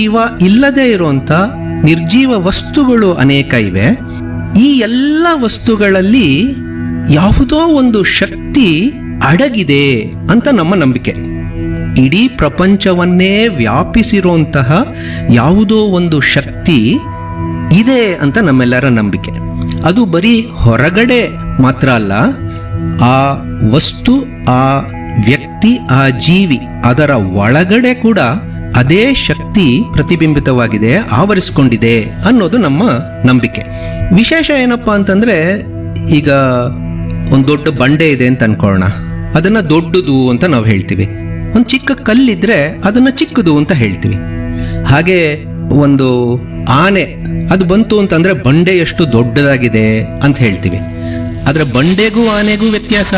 ಜೀವ ಇಲ್ಲದೆ ಇರುವಂತ ನಿರ್ಜೀವ ವಸ್ತುಗಳು ಅನೇಕ ಇವೆ ಈ ಎಲ್ಲ ವಸ್ತುಗಳಲ್ಲಿ ಯಾವುದೋ ಒಂದು ಶಕ್ತಿ ಅಡಗಿದೆ ಅಂತ ನಮ್ಮ ನಂಬಿಕೆ ಇಡೀ ಪ್ರಪಂಚವನ್ನೇ ವ್ಯಾಪಿಸಿರುವಂತಹ ಯಾವುದೋ ಒಂದು ಶಕ್ತಿ ಇದೆ ಅಂತ ನಮ್ಮೆಲ್ಲರ ನಂಬಿಕೆ ಅದು ಬರೀ ಹೊರಗಡೆ ಮಾತ್ರ ಅಲ್ಲ ಆ ವಸ್ತು ಆ ವ್ಯಕ್ತಿ ಆ ಜೀವಿ ಅದರ ಒಳಗಡೆ ಕೂಡ ಅದೇ ಶಕ್ತಿ ಪ್ರತಿಬಿಂಬಿತವಾಗಿದೆ ಆವರಿಸಿಕೊಂಡಿದೆ ಅನ್ನೋದು ನಮ್ಮ ನಂಬಿಕೆ ವಿಶೇಷ ಏನಪ್ಪಾ ಅಂತಂದ್ರೆ ಈಗ ಒಂದು ದೊಡ್ಡ ಬಂಡೆ ಇದೆ ಅಂತ ಅನ್ಕೊಳ್ಳೋಣ ಅದನ್ನ ದೊಡ್ಡದು ಅಂತ ನಾವು ಹೇಳ್ತೀವಿ ಒಂದು ಚಿಕ್ಕ ಕಲ್ಲಿದ್ರೆ ಅದನ್ನ ಚಿಕ್ಕದು ಅಂತ ಹೇಳ್ತೀವಿ ಹಾಗೆ ಒಂದು ಆನೆ ಅದು ಬಂತು ಅಂತಂದ್ರೆ ಬಂಡೆ ಎಷ್ಟು ದೊಡ್ಡದಾಗಿದೆ ಅಂತ ಹೇಳ್ತೀವಿ ಆದ್ರೆ ಬಂಡೆಗೂ ಆನೆಗೂ ವ್ಯತ್ಯಾಸ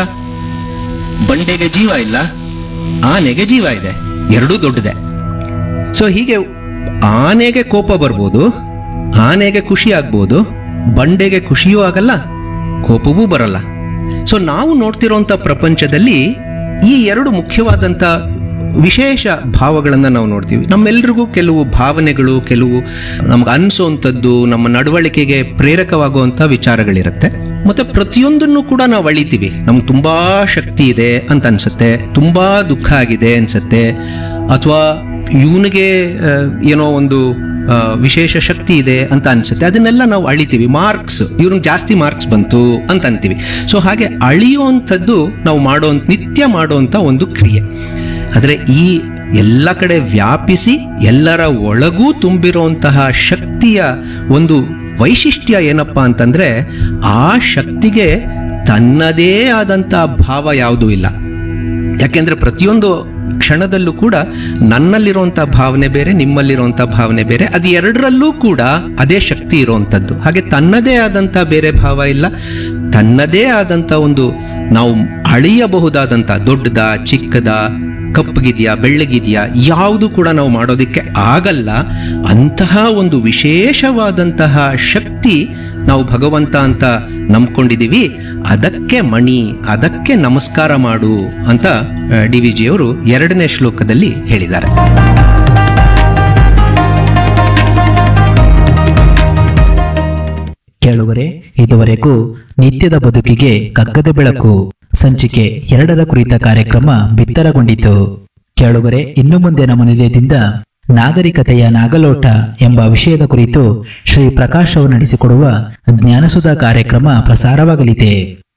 ಬಂಡೆಗೆ ಜೀವ ಇಲ್ಲ ಆನೆಗೆ ಜೀವ ಇದೆ ಎರಡೂ ದೊಡ್ಡದೆ ಸೊ ಹೀಗೆ ಆನೆಗೆ ಕೋಪ ಬರ್ಬೋದು ಆನೆಗೆ ಖುಷಿ ಆಗ್ಬೋದು ಬಂಡೆಗೆ ಖುಷಿಯೂ ಆಗಲ್ಲ ಕೋಪವೂ ಬರಲ್ಲ ಸೊ ನಾವು ನೋಡ್ತಿರೋಂಥ ಪ್ರಪಂಚದಲ್ಲಿ ಈ ಎರಡು ಮುಖ್ಯವಾದಂಥ ವಿಶೇಷ ಭಾವಗಳನ್ನು ನಾವು ನೋಡ್ತೀವಿ ನಮ್ಮೆಲ್ರಿಗೂ ಕೆಲವು ಭಾವನೆಗಳು ಕೆಲವು ನಮ್ಗೆ ಅನಿಸೋವಂಥದ್ದು ನಮ್ಮ ನಡವಳಿಕೆಗೆ ಪ್ರೇರಕವಾಗುವಂಥ ವಿಚಾರಗಳಿರುತ್ತೆ ಮತ್ತೆ ಪ್ರತಿಯೊಂದನ್ನು ಕೂಡ ನಾವು ಅಳಿತೀವಿ ನಮ್ಗೆ ತುಂಬಾ ಶಕ್ತಿ ಇದೆ ಅಂತ ಅನ್ಸುತ್ತೆ ತುಂಬಾ ದುಃಖ ಆಗಿದೆ ಅನ್ಸುತ್ತೆ ಅಥವಾ ಇವನಿಗೆ ಏನೋ ಒಂದು ಆ, ವಿಶೇಷ ಶಕ್ತಿ ಇದೆ ಅಂತ ಅನ್ಸುತ್ತೆ ಅದನ್ನೆಲ್ಲ ನಾವು ಅಳಿತೀವಿ ಮಾರ್ಕ್ಸ್ ಇವ್ರಿಗೆ ಜಾಸ್ತಿ ಮಾರ್ಕ್ಸ್ ಬಂತು ಅಂತ ಅಂತೀವಿ ಸೊ ಹಾಗೆ ಅಳಿಯುವಂಥದ್ದು ನಾವು ಮಾಡೋ ನಿತ್ಯ ಮಾಡುವಂಥ ಒಂದು ಕ್ರಿಯೆ ಆದರೆ ಈ ಎಲ್ಲ ಕಡೆ ವ್ಯಾಪಿಸಿ ಎಲ್ಲರ ಒಳಗೂ ತುಂಬಿರುವಂತಹ ಶಕ್ತಿಯ ಒಂದು ವೈಶಿಷ್ಟ್ಯ ಏನಪ್ಪಾ ಅಂತಂದ್ರೆ ಆ ಶಕ್ತಿಗೆ ತನ್ನದೇ ಆದಂಥ ಭಾವ ಯಾವುದೂ ಇಲ್ಲ ಯಾಕೆಂದ್ರೆ ಪ್ರತಿಯೊಂದು ಕ್ಷಣದಲ್ಲೂ ಕೂಡ ನನ್ನಲ್ಲಿರುವಂಥ ಭಾವನೆ ಬೇರೆ ನಿಮ್ಮಲ್ಲಿರುವಂಥ ಭಾವನೆ ಬೇರೆ ಅದು ಎರಡರಲ್ಲೂ ಕೂಡ ಅದೇ ಶಕ್ತಿ ಇರುವಂಥದ್ದು ಹಾಗೆ ತನ್ನದೇ ಆದಂಥ ಬೇರೆ ಭಾವ ಇಲ್ಲ ತನ್ನದೇ ಆದಂಥ ಒಂದು ನಾವು ಅಳಿಯಬಹುದಾದಂಥ ದೊಡ್ಡದ ಚಿಕ್ಕದ ಕಪ್ಪಗಿದೆಯಾ ಬೆಳ್ಳಗಿದೆಯಾ ಯಾವುದು ಕೂಡ ನಾವು ಮಾಡೋದಕ್ಕೆ ಆಗಲ್ಲ ಅಂತಹ ಒಂದು ವಿಶೇಷವಾದಂತಹ ಶಕ್ತಿ ನಾವು ಭಗವಂತ ಅಂತ ನಂಬ್ಕೊಂಡಿದ್ದೀವಿ ಅದಕ್ಕೆ ಮಣಿ ಅದಕ್ಕೆ ನಮಸ್ಕಾರ ಮಾಡು ಅಂತ ಡಿ ವಿ ಜಿಯವರು ಎರಡನೇ ಶ್ಲೋಕದಲ್ಲಿ ಹೇಳಿದ್ದಾರೆ ಕೇಳುವರೆ ಇದುವರೆಗೂ ನಿತ್ಯದ ಬದುಕಿಗೆ ಕಗ್ಗದ ಬೆಳಕು ಸಂಚಿಕೆ ಎರಡರ ಕುರಿತ ಕಾರ್ಯಕ್ರಮ ಬಿತ್ತರಗೊಂಡಿತು ಕೇಳುವರೆ ಇನ್ನು ಮುಂದೆ ನಮ್ಮ ನಿಲಯದಿಂದ ನಾಗರಿಕತೆಯ ನಾಗಲೋಟ ಎಂಬ ವಿಷಯದ ಕುರಿತು ಶ್ರೀ ಪ್ರಕಾಶ್ ಅವರು ನಡೆಸಿಕೊಡುವ ಜ್ಞಾನಸುಧಾ ಕಾರ್ಯಕ್ರಮ ಪ್ರಸಾರವಾಗಲಿದೆ